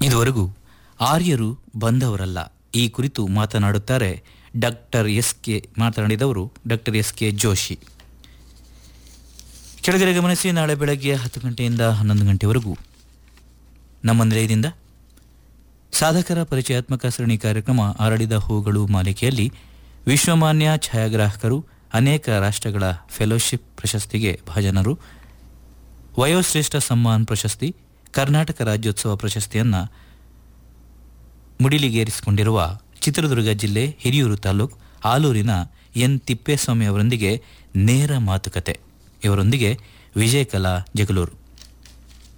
ಇದುವರೆಗೂ ಆರ್ಯರು ಬಂದವರಲ್ಲ ಈ ಕುರಿತು ಮಾತನಾಡುತ್ತಾರೆ ಡಾಕ್ಟರ್ ಎಸ್ ಕೆ ಮಾತನಾಡಿದವರು ಡಾಕ್ಟರ್ ಎಸ್ ಕೆ ಜೋಶಿ ಕೆಳಗಡೆ ಗಮನಿಸಿ ನಾಳೆ ಬೆಳಗ್ಗೆ ಹತ್ತು ಗಂಟೆಯಿಂದ ಹನ್ನೊಂದು ಗಂಟೆವರೆಗೂ ನಮ್ಮ ನಿಲಯದಿಂದ ಸಾಧಕರ ಪರಿಚಯಾತ್ಮಕ ಸರಣಿ ಕಾರ್ಯಕ್ರಮ ಅರಳಿದ ಹೂಗಳು ಮಾಲಿಕೆಯಲ್ಲಿ ವಿಶ್ವಮಾನ್ಯ ಛಾಯಾಗ್ರಾಹಕರು ಅನೇಕ ರಾಷ್ಟ್ರಗಳ ಫೆಲೋಶಿಪ್ ಪ್ರಶಸ್ತಿಗೆ ಭಾಜನರು ವಯೋಶ್ರೇಷ್ಠ ಸಮ್ಮಾನ್ ಪ್ರಶಸ್ತಿ ಕರ್ನಾಟಕ ರಾಜ್ಯೋತ್ಸವ ಪ್ರಶಸ್ತಿಯನ್ನು ಮುಡಿಲಿಗೇರಿಸಿಕೊಂಡಿರುವ ಚಿತ್ರದುರ್ಗ ಜಿಲ್ಲೆ ಹಿರಿಯೂರು ತಾಲೂಕು ಆಲೂರಿನ ಎನ್ ತಿಪ್ಪೇಸ್ವಾಮಿ ಅವರೊಂದಿಗೆ ನೇರ ಮಾತುಕತೆ ಇವರೊಂದಿಗೆ ವಿಜಯಕಲಾ ಜಗಲೂರು